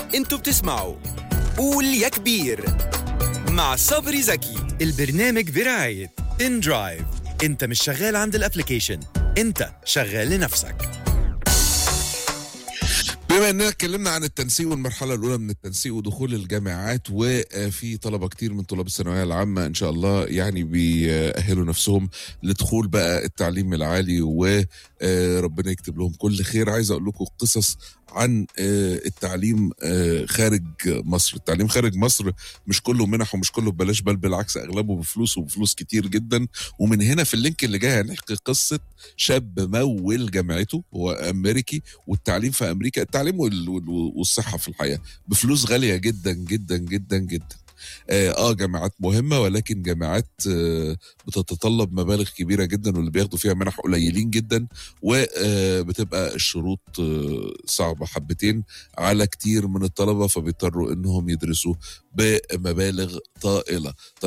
انتوا بتسمعوا قول يا كبير مع صبري زكي البرنامج برعاية ان درايف انت مش شغال عند الابليكيشن انت شغال لنفسك بما اننا اتكلمنا عن التنسيق والمرحله الاولى من التنسيق ودخول الجامعات وفي طلبه كتير من طلاب الثانويه العامه ان شاء الله يعني بيأهلوا نفسهم لدخول بقى التعليم العالي وربنا يكتب لهم كل خير عايز اقول لكم قصص عن التعليم خارج مصر التعليم خارج مصر مش كله منح ومش كله ببلاش بل بالعكس اغلبه بفلوس وبفلوس كتير جدا ومن هنا في اللينك اللي جاي هنحكي قصه شاب مول جامعته هو امريكي والتعليم في امريكا التعليم والصحه في الحياه بفلوس غاليه جدا جدا جدا جدا اه, آه جامعات مهمه ولكن جامعات آه بتتطلب مبالغ كبيره جدا واللي بياخدوا فيها منح قليلين جدا وبتبقى الشروط آه صعبه حبتين على كتير من الطلبه فبيضطروا انهم يدرسوا بمبالغ طائله